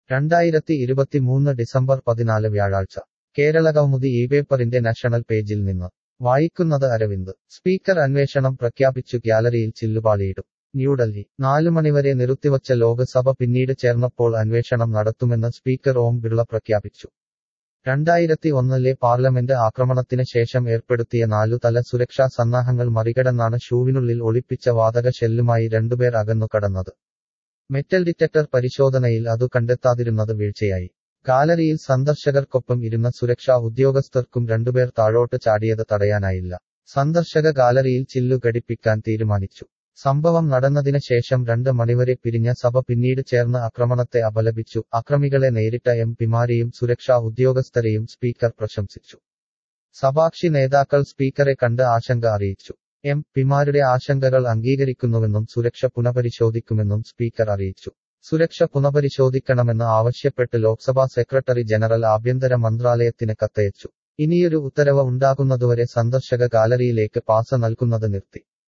രണ്ടായിരത്തി ഇരുപത്തിമൂന്ന് ഡിസംബർ പതിനാല് വ്യാഴാഴ്ച കേരളകൗമുദി ഈ പേപ്പറിന്റെ നാഷണൽ പേജിൽ നിന്ന് വായിക്കുന്നത് അരവിന്ദ് സ്പീക്കർ അന്വേഷണം പ്രഖ്യാപിച്ചു ഗ്യാലറിയിൽ ചില്ലുപാളിയിടും ന്യൂഡൽഹി നാലു മണിവരെ നിർത്തിവച്ച ലോക്സഭ പിന്നീട് ചേർന്നപ്പോൾ അന്വേഷണം നടത്തുമെന്ന് സ്പീക്കർ ഓം ബിർള പ്രഖ്യാപിച്ചു രണ്ടായിരത്തി ഒന്നിലെ പാർലമെന്റ് ആക്രമണത്തിന് ശേഷം ഏർപ്പെടുത്തിയ നാലുതല സുരക്ഷാ സന്നാഹങ്ങൾ മറികടന്നാണ് ഷൂവിനുള്ളിൽ ഒളിപ്പിച്ച വാതക ഷെല്ലുമായി രണ്ടുപേർ അകന്നു കടന്നത് മെറ്റൽ ഡിറ്റക്ടർ പരിശോധനയിൽ അതു കണ്ടെത്താതിരുന്നത് വീഴ്ചയായി ഗാലറിയിൽ സന്ദർശകർക്കൊപ്പം ഇരുന്ന സുരക്ഷാ ഉദ്യോഗസ്ഥർക്കും രണ്ടുപേർ താഴോട്ട് ചാടിയത് തടയാനായില്ല സന്ദർശക ഗാലറിയിൽ ചില്ലു ഘടിപ്പിക്കാൻ തീരുമാനിച്ചു സംഭവം നടന്നതിന് ശേഷം രണ്ട് മണിവരെ പിരിഞ്ഞ സഭ പിന്നീട് ചേർന്ന് ആക്രമണത്തെ അപലപിച്ചു അക്രമികളെ നേരിട്ട എം പിമാരെയും സുരക്ഷാ ഉദ്യോഗസ്ഥരെയും സ്പീക്കർ പ്രശംസിച്ചു സഭാകക്ഷി നേതാക്കൾ സ്പീക്കറെ കണ്ട് ആശങ്ക അറിയിച്ചു എം പിമാരുടെ ആശങ്കകൾ അംഗീകരിക്കുന്നുവെന്നും സുരക്ഷ പുനഃപരിശോധിക്കുമെന്നും സ്പീക്കർ അറിയിച്ചു സുരക്ഷ പുനഃപരിശോധിക്കണമെന്ന് ആവശ്യപ്പെട്ട് ലോക്സഭാ സെക്രട്ടറി ജനറൽ ആഭ്യന്തര മന്ത്രാലയത്തിന് കത്തയച്ചു ഇനിയൊരു ഉത്തരവ് ഉണ്ടാകുന്നതുവരെ സന്ദർശക ഗാലറിയിലേക്ക് പാസ നൽകുന്നത് നിർത്തി